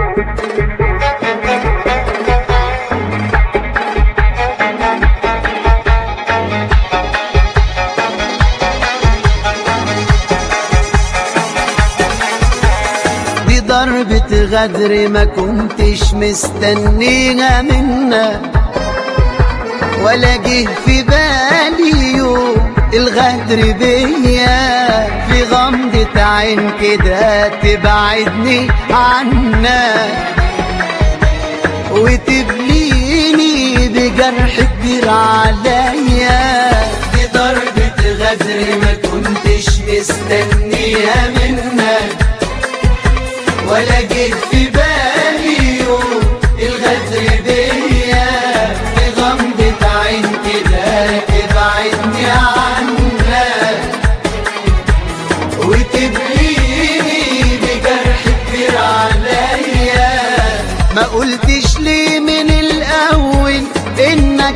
دي ضربة غدر ما كنتش مستنيها منك ولا جه في بالي يوم الغدر بيا في غمضة عين كده تبعدني عنك وتبليني بجرح كبير عليا دي ضربة غدر ما كنتش مستنيها منك ولا جه في بالي يوم الغدر بيا في غمضة عين كده تبعدني عنك وتبليني بجرح كبير عليا ما قلتش ليه من الأول إنك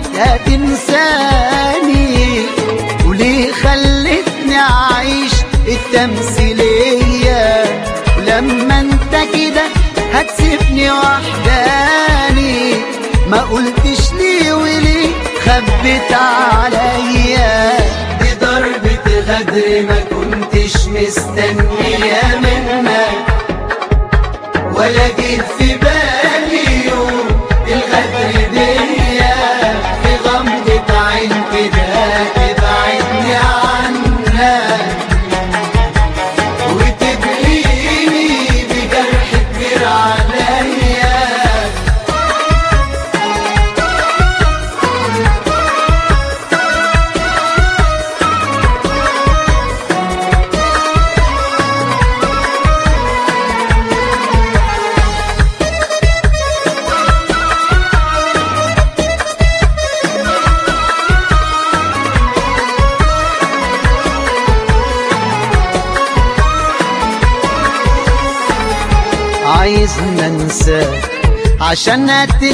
هتنساني وليه خلتني أعيش التمثيلية ولما انت كده هتسيبني وحداني ما قلتش ليه وليه خبت عليا دي ضربة غدر ما كنتش مستنيها منك ولا جه في بالي يوم الغدر بيا في غمضة عين كده تبعدني عنك وتبليني بجرح كبير عليا عايز ننساك عشان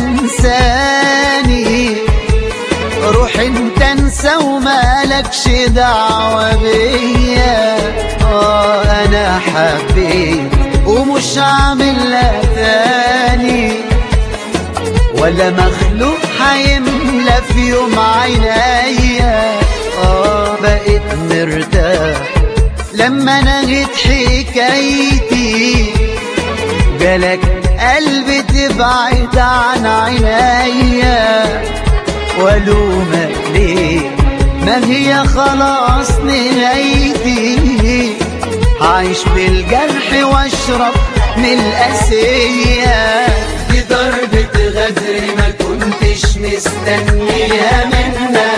تنساني روح انت انسى ومالكش دعوة بيا اه انا حبيت ومش عاملها تاني ولا مخلوق هيملى في يوم عينيا اه بقيت مرتاح لما نهيت حكايتي جالك قلبي تبعد عن عينيا والومك ليه ما هي خلاص نهايتي عايش بالجرح واشرب من القاسية دي ضربة غدر ما كنتش مستنيها منك